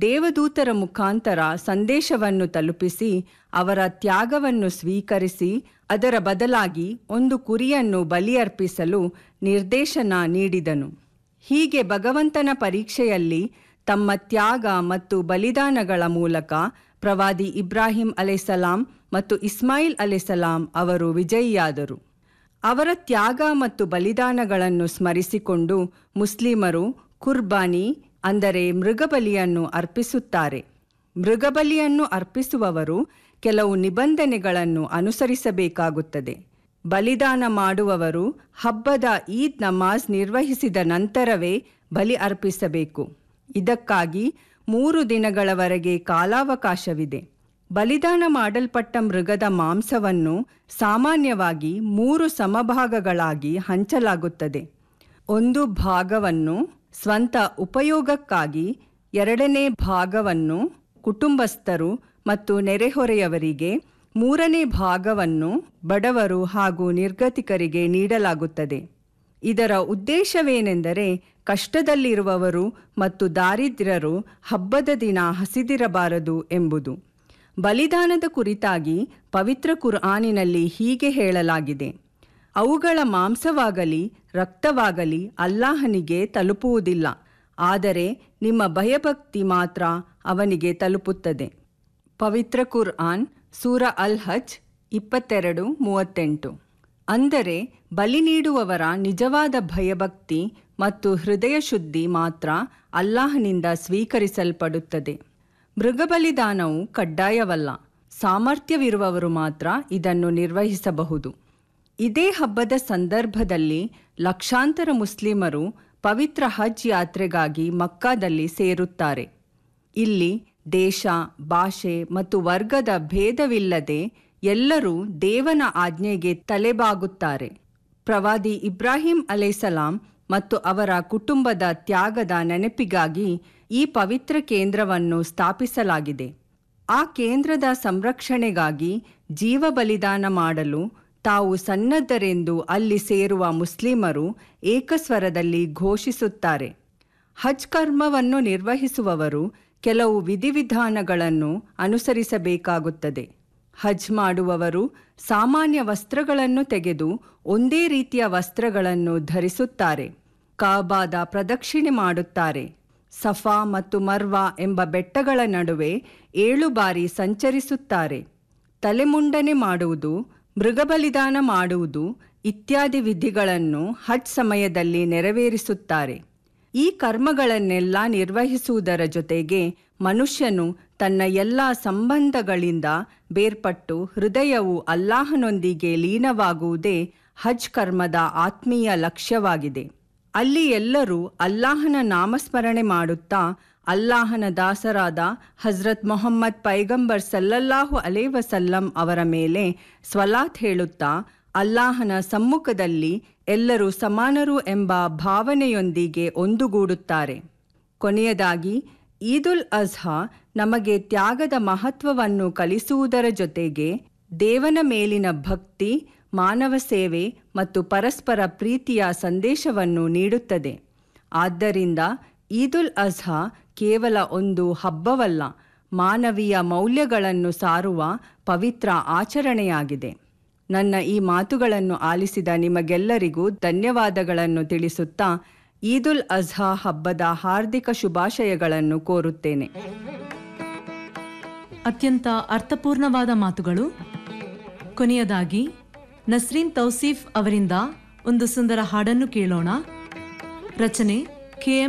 ದೇವದೂತರ ಮುಖಾಂತರ ಸಂದೇಶವನ್ನು ತಲುಪಿಸಿ ಅವರ ತ್ಯಾಗವನ್ನು ಸ್ವೀಕರಿಸಿ ಅದರ ಬದಲಾಗಿ ಒಂದು ಕುರಿಯನ್ನು ಬಲಿಯರ್ಪಿಸಲು ನಿರ್ದೇಶನ ನೀಡಿದನು ಹೀಗೆ ಭಗವಂತನ ಪರೀಕ್ಷೆಯಲ್ಲಿ ತಮ್ಮ ತ್ಯಾಗ ಮತ್ತು ಬಲಿದಾನಗಳ ಮೂಲಕ ಪ್ರವಾದಿ ಇಬ್ರಾಹಿಂ ಅಲೆಸಲಾಂ ಮತ್ತು ಇಸ್ಮಾಯಿಲ್ ಅಲೆಸಲಾಂ ಅವರು ವಿಜಯಿಯಾದರು ಅವರ ತ್ಯಾಗ ಮತ್ತು ಬಲಿದಾನಗಳನ್ನು ಸ್ಮರಿಸಿಕೊಂಡು ಮುಸ್ಲಿಮರು ಕುರ್ಬಾನಿ ಅಂದರೆ ಮೃಗಬಲಿಯನ್ನು ಅರ್ಪಿಸುತ್ತಾರೆ ಮೃಗಬಲಿಯನ್ನು ಅರ್ಪಿಸುವವರು ಕೆಲವು ನಿಬಂಧನೆಗಳನ್ನು ಅನುಸರಿಸಬೇಕಾಗುತ್ತದೆ ಬಲಿದಾನ ಮಾಡುವವರು ಹಬ್ಬದ ಈದ್ ನಮಾಜ್ ನಿರ್ವಹಿಸಿದ ನಂತರವೇ ಬಲಿ ಅರ್ಪಿಸಬೇಕು ಇದಕ್ಕಾಗಿ ಮೂರು ದಿನಗಳವರೆಗೆ ಕಾಲಾವಕಾಶವಿದೆ ಬಲಿದಾನ ಮಾಡಲ್ಪಟ್ಟ ಮೃಗದ ಮಾಂಸವನ್ನು ಸಾಮಾನ್ಯವಾಗಿ ಮೂರು ಸಮಭಾಗಗಳಾಗಿ ಹಂಚಲಾಗುತ್ತದೆ ಒಂದು ಭಾಗವನ್ನು ಸ್ವಂತ ಉಪಯೋಗಕ್ಕಾಗಿ ಎರಡನೇ ಭಾಗವನ್ನು ಕುಟುಂಬಸ್ಥರು ಮತ್ತು ನೆರೆಹೊರೆಯವರಿಗೆ ಮೂರನೇ ಭಾಗವನ್ನು ಬಡವರು ಹಾಗೂ ನಿರ್ಗತಿಕರಿಗೆ ನೀಡಲಾಗುತ್ತದೆ ಇದರ ಉದ್ದೇಶವೇನೆಂದರೆ ಕಷ್ಟದಲ್ಲಿರುವವರು ಮತ್ತು ದಾರಿದ್ರ್ಯರು ಹಬ್ಬದ ದಿನ ಹಸಿದಿರಬಾರದು ಎಂಬುದು ಬಲಿದಾನದ ಕುರಿತಾಗಿ ಪವಿತ್ರ ಕುರ್ಆನಿನಲ್ಲಿ ಹೀಗೆ ಹೇಳಲಾಗಿದೆ ಅವುಗಳ ಮಾಂಸವಾಗಲಿ ರಕ್ತವಾಗಲಿ ಅಲ್ಲಾಹನಿಗೆ ತಲುಪುವುದಿಲ್ಲ ಆದರೆ ನಿಮ್ಮ ಭಯಭಕ್ತಿ ಮಾತ್ರ ಅವನಿಗೆ ತಲುಪುತ್ತದೆ ಪವಿತ್ರ ಕುರ್ಆನ್ ಸೂರ ಅಲ್ ಹಜ್ ಇಪ್ಪತ್ತೆರಡು ಮೂವತ್ತೆಂಟು ಅಂದರೆ ಬಲಿ ನೀಡುವವರ ನಿಜವಾದ ಭಯಭಕ್ತಿ ಮತ್ತು ಹೃದಯ ಶುದ್ಧಿ ಮಾತ್ರ ಅಲ್ಲಾಹನಿಂದ ಸ್ವೀಕರಿಸಲ್ಪಡುತ್ತದೆ ಮೃಗಬಲಿದಾನವು ಕಡ್ಡಾಯವಲ್ಲ ಸಾಮರ್ಥ್ಯವಿರುವವರು ಮಾತ್ರ ಇದನ್ನು ನಿರ್ವಹಿಸಬಹುದು ಇದೇ ಹಬ್ಬದ ಸಂದರ್ಭದಲ್ಲಿ ಲಕ್ಷಾಂತರ ಮುಸ್ಲಿಮರು ಪವಿತ್ರ ಹಜ್ ಯಾತ್ರೆಗಾಗಿ ಮಕ್ಕಾದಲ್ಲಿ ಸೇರುತ್ತಾರೆ ಇಲ್ಲಿ ದೇಶ ಭಾಷೆ ಮತ್ತು ವರ್ಗದ ಭೇದವಿಲ್ಲದೆ ಎಲ್ಲರೂ ದೇವನ ಆಜ್ಞೆಗೆ ತಲೆಬಾಗುತ್ತಾರೆ ಪ್ರವಾದಿ ಇಬ್ರಾಹಿಂ ಅಲೈಸಲಾಂ ಮತ್ತು ಅವರ ಕುಟುಂಬದ ತ್ಯಾಗದ ನೆನಪಿಗಾಗಿ ಈ ಪವಿತ್ರ ಕೇಂದ್ರವನ್ನು ಸ್ಥಾಪಿಸಲಾಗಿದೆ ಆ ಕೇಂದ್ರದ ಸಂರಕ್ಷಣೆಗಾಗಿ ಜೀವ ಬಲಿದಾನ ಮಾಡಲು ತಾವು ಸನ್ನದ್ಧರೆಂದು ಅಲ್ಲಿ ಸೇರುವ ಮುಸ್ಲಿಮರು ಏಕಸ್ವರದಲ್ಲಿ ಘೋಷಿಸುತ್ತಾರೆ ಹಜ್ ಕರ್ಮವನ್ನು ನಿರ್ವಹಿಸುವವರು ಕೆಲವು ವಿಧಿವಿಧಾನಗಳನ್ನು ಅನುಸರಿಸಬೇಕಾಗುತ್ತದೆ ಹಜ್ ಮಾಡುವವರು ಸಾಮಾನ್ಯ ವಸ್ತ್ರಗಳನ್ನು ತೆಗೆದು ಒಂದೇ ರೀತಿಯ ವಸ್ತ್ರಗಳನ್ನು ಧರಿಸುತ್ತಾರೆ ಕಾಬಾದ ಪ್ರದಕ್ಷಿಣೆ ಮಾಡುತ್ತಾರೆ ಸಫಾ ಮತ್ತು ಮರ್ವಾ ಎಂಬ ಬೆಟ್ಟಗಳ ನಡುವೆ ಏಳು ಬಾರಿ ಸಂಚರಿಸುತ್ತಾರೆ ತಲೆಮುಂಡನೆ ಮಾಡುವುದು ಮೃಗಬಲಿದಾನ ಮಾಡುವುದು ಇತ್ಯಾದಿ ವಿಧಿಗಳನ್ನು ಹಜ್ ಸಮಯದಲ್ಲಿ ನೆರವೇರಿಸುತ್ತಾರೆ ಈ ಕರ್ಮಗಳನ್ನೆಲ್ಲ ನಿರ್ವಹಿಸುವುದರ ಜೊತೆಗೆ ಮನುಷ್ಯನು ತನ್ನ ಎಲ್ಲ ಸಂಬಂಧಗಳಿಂದ ಬೇರ್ಪಟ್ಟು ಹೃದಯವು ಅಲ್ಲಾಹನೊಂದಿಗೆ ಲೀನವಾಗುವುದೇ ಹಜ್ ಕರ್ಮದ ಆತ್ಮೀಯ ಲಕ್ಷ್ಯವಾಗಿದೆ ಅಲ್ಲಿ ಎಲ್ಲರೂ ಅಲ್ಲಾಹನ ನಾಮಸ್ಮರಣೆ ಮಾಡುತ್ತಾ ಅಲ್ಲಾಹನ ದಾಸರಾದ ಹಜ್ರತ್ ಮೊಹಮ್ಮದ್ ಪೈಗಂಬರ್ ಸಲ್ಲಲ್ಲಾಹು ಅಲೇ ವಸಲ್ಲಂ ಅವರ ಮೇಲೆ ಸ್ವಲಾತ್ ಹೇಳುತ್ತಾ ಅಲ್ಲಾಹನ ಸಮ್ಮುಖದಲ್ಲಿ ಎಲ್ಲರೂ ಸಮಾನರು ಎಂಬ ಭಾವನೆಯೊಂದಿಗೆ ಒಂದುಗೂಡುತ್ತಾರೆ ಕೊನೆಯದಾಗಿ ಈದುಲ್ ಅಜ್ಹಾ ನಮಗೆ ತ್ಯಾಗದ ಮಹತ್ವವನ್ನು ಕಲಿಸುವುದರ ಜೊತೆಗೆ ದೇವನ ಮೇಲಿನ ಭಕ್ತಿ ಮಾನವ ಸೇವೆ ಮತ್ತು ಪರಸ್ಪರ ಪ್ರೀತಿಯ ಸಂದೇಶವನ್ನು ನೀಡುತ್ತದೆ ಆದ್ದರಿಂದ ಈದುಲ್ ಅಜ್ಹಾ ಕೇವಲ ಒಂದು ಹಬ್ಬವಲ್ಲ ಮಾನವೀಯ ಮೌಲ್ಯಗಳನ್ನು ಸಾರುವ ಪವಿತ್ರ ಆಚರಣೆಯಾಗಿದೆ ನನ್ನ ಈ ಮಾತುಗಳನ್ನು ಆಲಿಸಿದ ನಿಮಗೆಲ್ಲರಿಗೂ ಧನ್ಯವಾದಗಳನ್ನು ತಿಳಿಸುತ್ತಾ ಈದುಲ್ ಅಜ್ಹಾ ಹಬ್ಬದ ಹಾರ್ದಿಕ ಶುಭಾಶಯಗಳನ್ನು ಕೋರುತ್ತೇನೆ ಅತ್ಯಂತ ಅರ್ಥಪೂರ್ಣವಾದ ಮಾತುಗಳು ಕೊನೆಯದಾಗಿ ನಸ್ರೀನ್ ತೌಸೀಫ್ ಅವರಿಂದ ಒಂದು ಸುಂದರ ಹಾಡನ್ನು ಕೇಳೋಣ ರಚನೆ ಕೆ